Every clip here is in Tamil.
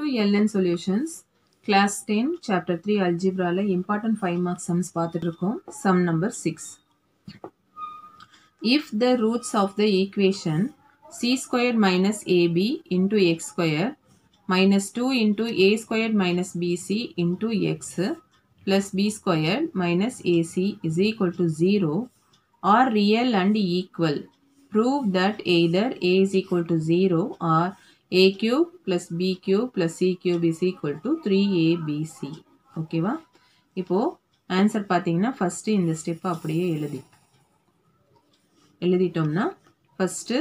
to LN Solutions, Class 10, Chapter 3 Algebra ல important 5 mark sums பார்த்துட்டு இருக்கோம். Sum number 6. If the roots of the equation c squared minus ab into x squared minus 2 into a squared minus bc into x plus b squared minus ac is equal to 0 are real and equal, prove that either a is equal to 0 or a cube plus b cube plus c cube is equal to 3abc. ஓகேவா இப்போ ஆன்சர் பார்த்தீங்கன்னா ஃபஸ்ட்டு இந்த ஸ்டெப் அப்படியே எழுதி எழுதிட்டோம்னா ஃபஸ்ட்டு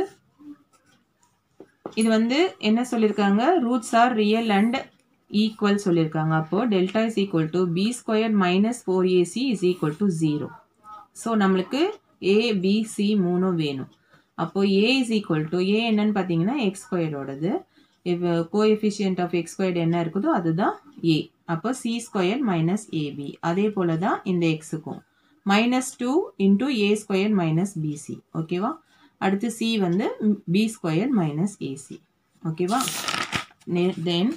இது வந்து என்ன சொல்லியிருக்காங்க roots are real and equal சொல்லியிருக்காங்க அப்போது delta is equal to B square minus four AC is equal to zero so நம்மளுக்கு ஏ பி சி மூணும் வேணும் அப்போது A is equal to A என்னன்னு பார்த்தீங்கன்னா எக்ஸ் ஸ்கொயரோடது இப்போ கோஎஃபிஷியன்ட் ஆஃப் எக்ஸ் ஸ்கொயர் என்ன இருக்குதோ அதுதான் ஏ அப்போ சி ஸ்கொயர் மைனஸ் ஏபி அதே போல தான் இந்த எக்ஸுக்கும் minus two into A square minus BC ஓகேவா அடுத்து சி வந்து பி ஸ்கொயர் மைனஸ் ஏசி ஓகேவா தென்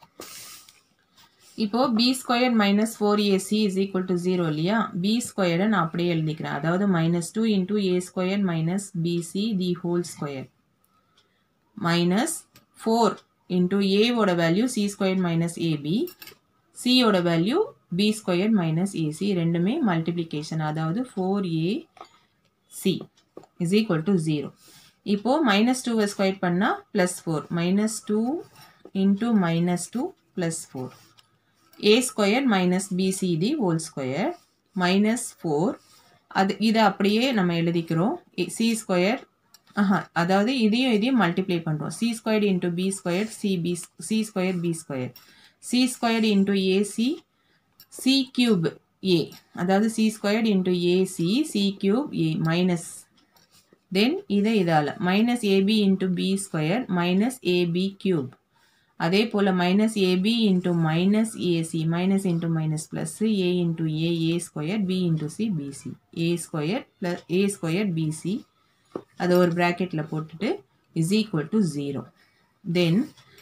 இப்போ B square minus four AC is equal to zero இல்லையா பி ஸ்கொயரை நான் அப்படியே எழுதிக்கிறேன் அதாவது minus two into A square minus BC the whole square minus four into ஏவோட value C square minus AB சியோட value B square minus AC ரெண்டுமே மல்டிப்ளிகேஷன் அதாவது four A C is equal to zero இப்போது மைனஸ் டூவை ஸ்கொயர் பண்ணால் plus four minus two into minus two plus four ஏ square minus BC the whole square minus four அது இதை அப்படியே நம்ம எழுதிக்கிறோம் சி ஸ்கொயர் ஆஹா அதாவது இதையும் இதையும் மல்டிப்ளை பண்ணுறோம் C squared into B square C B C square B square C squared into AC C cube A அதாவது C squared into AC C cube A minus then இதை இதால் minus AB into B square minus AB cube அதே போல் minus AB into minus AC minus into minus plus A into A A square B into C BC A square plus A square BC அதை ஒரு ப்ராக்கெட்டில் போட்டுட்டு is equal to zero then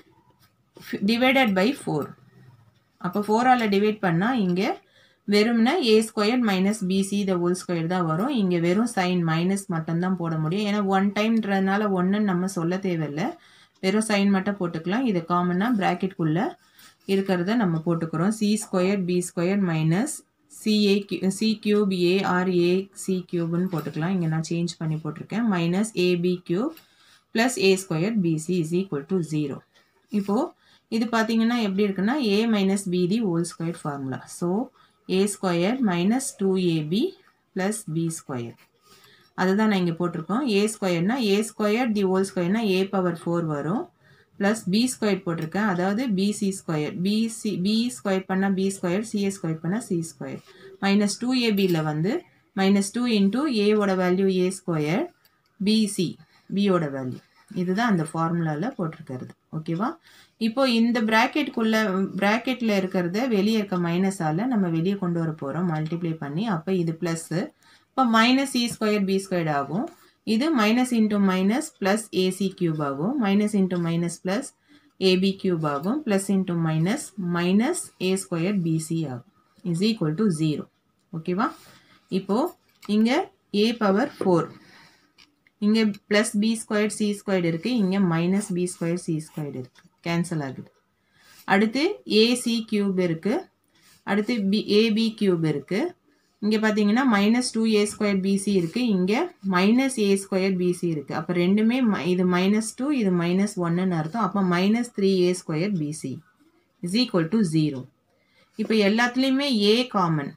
divided by four அப்போ ஃபோரால் டிவைட் பண்ணால் இங்கே வெறும்னா A square minus BC the whole square தான் வரும் இங்கே வெறும் சைன் மைனஸ் மட்டும்தான் போட முடியும் ஏன்னா ஒன் டைம்ன்றதுனால ஒன்றுன்னு நம்ம சொல்ல தேவையில்லை வெறும் சைன் மட்டும் போட்டுக்கலாம் இது காமனாக ப்ராக்கெட்குள்ளே இருக்கிறத நம்ம போட்டுக்கிறோம் C square B square minus CA cube C cube A or A C கியூப்னு போட்டுக்கலாம் இங்கே நான் சேஞ்ச் பண்ணி போட்டிருக்கேன் minus AB cube plus A square BC is equal to zero இப்போது இது பார்த்தீங்கன்னா எப்படி இருக்குன்னா A minus B the whole square formula so A square minus two AB plus B square அதுதான் நான் இங்கே போட்டிருக்கோம் ஏ ஸ்கொயர்னா ஏ ஸ்கொயர் தி ஹோல் ஸ்கொயர்னா ஏ பவர் ஃபோர் வரும் ப்ளஸ் பி ஸ்கொயர் போட்டிருக்கேன் அதாவது BC square BC B square பண்ணால் பி ஸ்கொயர் சிஏ ஸ்கொயர் பண்ணால் சி ஸ்கொயர் மைனஸ் டூ ஏபியில் வந்து மைனஸ் டூ இன்டூ ஏவோட வேல்யூ ஏ ஸ்கொயர் பிசி பியோட வேல்யூ இதுதான் அந்த ஃபார்முலாவில் போட்டிருக்கிறது ஓகேவா இப்போ இந்த ப்ராக்கெட்டுக்குள்ளே ப்ராக்கெட்டில் இருக்கிறத வெளியே இருக்க மைனஸால் நம்ம வெளியே கொண்டு வர போகிறோம் மல்டிப்ளை பண்ணி அப்போ இது ப்ளஸ்ஸு இப்போ minus E square B square ஆகும் இது minus into minus plus AC cube ஆகும் minus into minus plus AB cube ஆகும் plus into minus minus A square BC ஆகும் இஸ் ஈக்குவல் டு ஜீரோ ஓகேவா இப்போது இங்கே ஏ பவர் ஃபோர் இங்கே plus B square C square இருக்குது இங்கே minus B square C square இருக்குது கேன்சல் ஆகுது அடுத்து ஏசி கியூப் இருக்குது அடுத்து பி ஏபி கியூப் இருக்குது இங்கே பார்த்தீங்கன்னா minus two A square BC இருக்குது இங்கே மைனஸ் ஏ ஸ்கொயர் பிசி இருக்குது அப்போ ரெண்டுமே இது மைனஸ் டூ இது மைனஸ் ஒன்னுன்னு அர்த்தம் அப்போ minus three A square BC is equal to zero இப்போ எல்லாத்துலேயுமே ஏ காமன்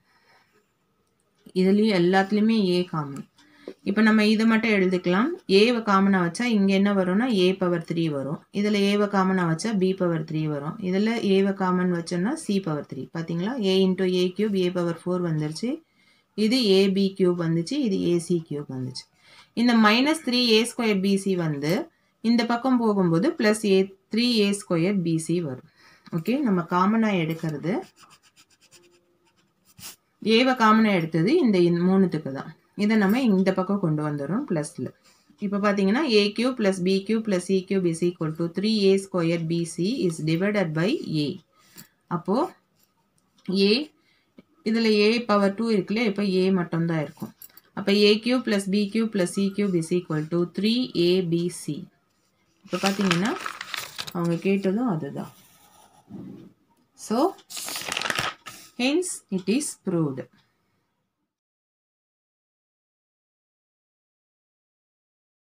இதுலேயும் எல்லாத்துலேயுமே ஏ காமன் இப்போ நம்ம இதை மட்டும் எழுதிக்கலாம் ஏவை காமனாக வச்சா இங்கே என்ன வரும்னா ஏ பவர் த்ரீ வரும் இதில் ஏவை காமனாக வச்சா பி பவர் த்ரீ வரும் இதில் ஏவை காமன் வச்சோன்னா சி பவர் த்ரீ பார்த்தீங்களா A into A cube A power four வந்துருச்சு இது ஏபி கியூப் வந்துச்சு இது ஏசி கியூப் வந்துச்சு இந்த minus three A square BC வந்து இந்த பக்கம் போகும்போது plus A three A square BC வரும் ஓகே நம்ம காமனாக எடுக்கிறது ஏவை காமனாக எடுத்தது இந்த மூணுத்துக்கு தான் இதை நம்ம இந்த பக்கம் கொண்டு வந்துடும் ப்ளஸில் இப்போ பார்த்தீங்கன்னா A cube plus B cube plus C cube is equal to three A square BC is divided by A அப்போது ஏ இதில் ஏ பவர் டூ இருக்குல்ல இப்போ ஏ மட்டும்தான் இருக்கும் அப்போ A cube plus B cube plus C cube is equal to three ABC இப்போ பார்த்தீங்கன்னா அவங்க கேட்டதும் அதுதான் so hence it is proved